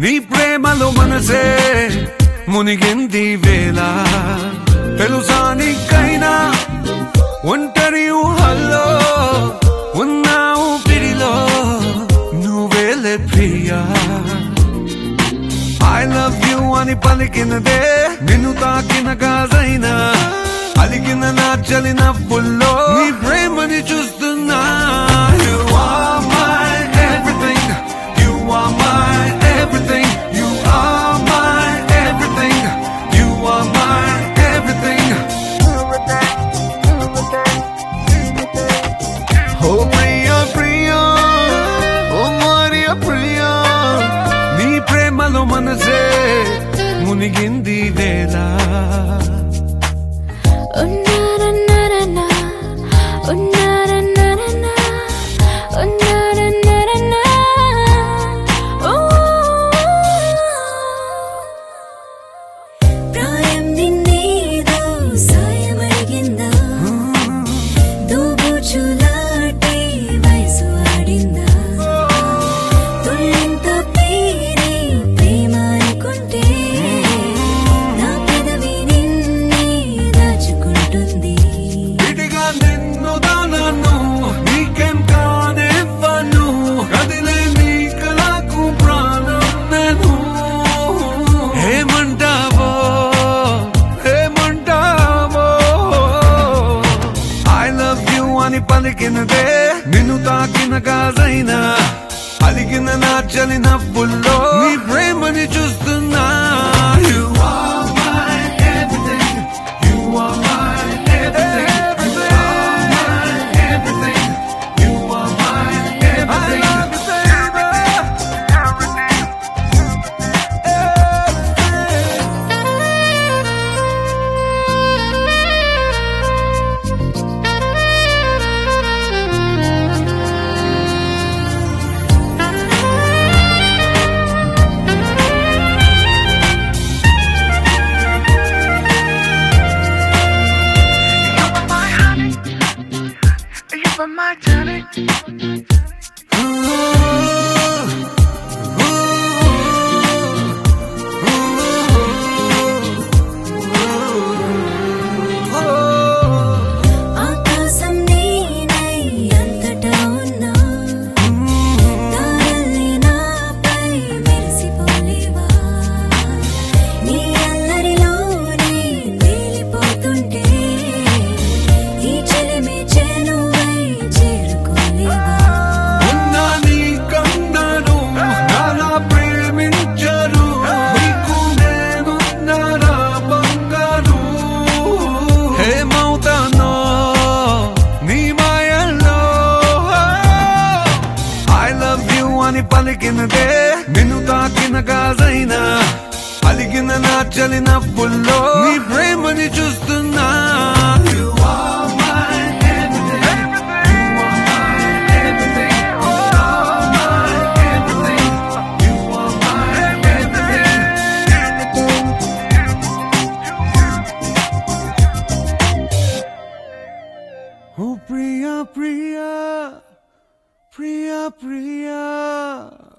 నీ ప్రేమలో మనసే మునిగింది వేళ తెలుసా నీకైనా ఒంటరి ఊహల్లో ఉన్నావు పిడిలో నువ్వేలే ప్రియా ఐ లవ్ యు అని పలికినదే నిన్ను తాకిన గాజైనా అలిగిన నా చలిన పుల్లో నీ ప్రేమని చూస్తున్నా You are my everything. You are my everything. You are my everything. You are my everything. Oh Priya Priya ఓ మరియా ప్రియా నీ ప్రేమలో మనసే మునిగింది వేళ ఉన్నారన్నారన్నా, ఉన్నారన్నారన్నా, ఉన్నారన్నారన్నా. ఓ. ప్రాయం నిన్నేదో సాయమడిగిందా దూబుచులాటే వయసు ఆడిందా తుళ్ళింత తీరి ప్రేమ అనుకుంటే నా పెదవి నిన్నే దాచుకుంటుంది విడిగా నిన్ను దానను నీకేం కానివ్వను కదిలే నీ కళకు ప్రాణం నేను ఏమంటావో ఏమంటావో ఐ లవ్ యు అని పలికినదే నిన్ను తాకిన గాజైనా అలిగిన నా చలిన పుల్లో నీ ప్రేమని చూస్తున్నా You are my everything. You are my everything. You are my everything. You are my everything. I love you, baby. You were my honey. ఆకాశం నేనై అంతటా ఉన్నా తారల్ని నాపై మెరిసిపోలేవా నీ అల్లరిలోనే తేలిపోతుంటే ఈ చెలిమి చెలువై చేరుకోలేవా ఉన్నా నీ కందను నాలా ప్రేమించరు నీకు నేనున్నారా బంగారు ఏమవుతానో నీ మాయల్లో ఐ లవ్ యు అని పలికినదే నిన్ను తాకిన గాజైనా అలిగిన నా చలిన పుల్లో నీ ప్రేమని చూస్తున్నా You are my everything. You are my everything. You are my everything. You are my everything. Oh, Priya, Priya, Priya, Priya.